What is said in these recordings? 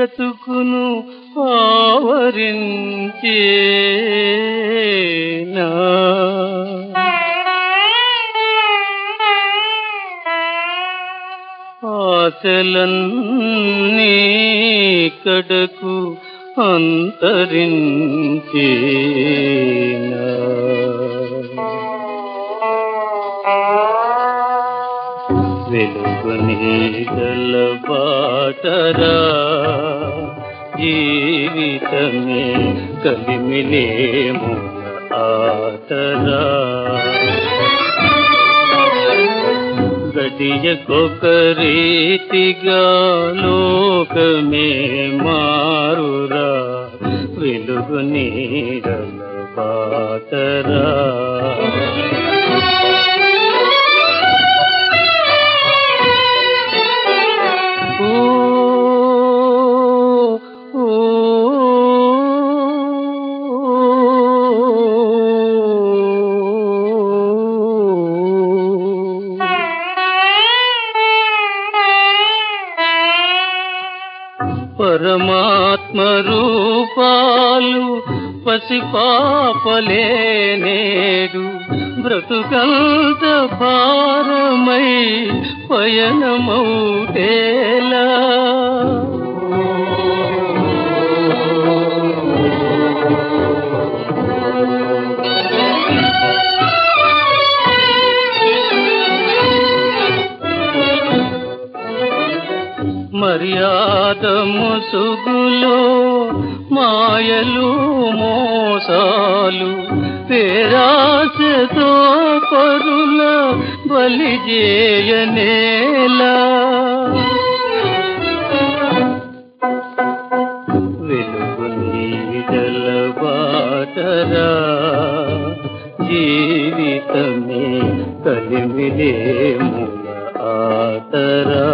బ్రతుకును ఆవరించేనా ఆశలన్నీ కడకు అంతరించేనా వెలుగు నీడల బాటరా జీవితమే కలిమిలేము ఆటరా గడియకొకరీతిగా లోకమే మారురా వెలుగు నీడల బాటరా పరమాత్మ రూపాలు పసిపాపలే నేడు బ్రతుకంత భారమై పయనమౌటేలా మర్యాద ముసుగులో మాయలు మోసాలు పేరాశతో పరుల బలి చేయనేలా వెలుగు నీడల బాటరా జీవితమే కలిమిలే మూల ఆటరా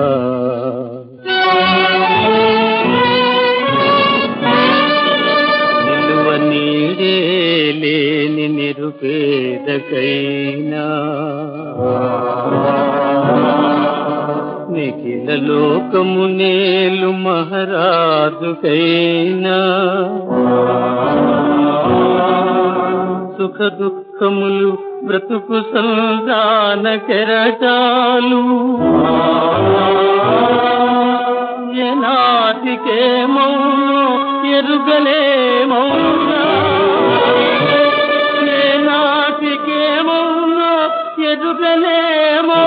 నిలువ నీడే లేని నిరుపేదకైనా నిఖిల లోకము నేలు మహారాజుకైనా సుఖ దుఃఖములు బ్రతుకు సంధాన కెరటాలు ఎనాటికే మౌను ఎరుగలే మౌనా ఏనాటికే మౌన ఎరుగలే మౌన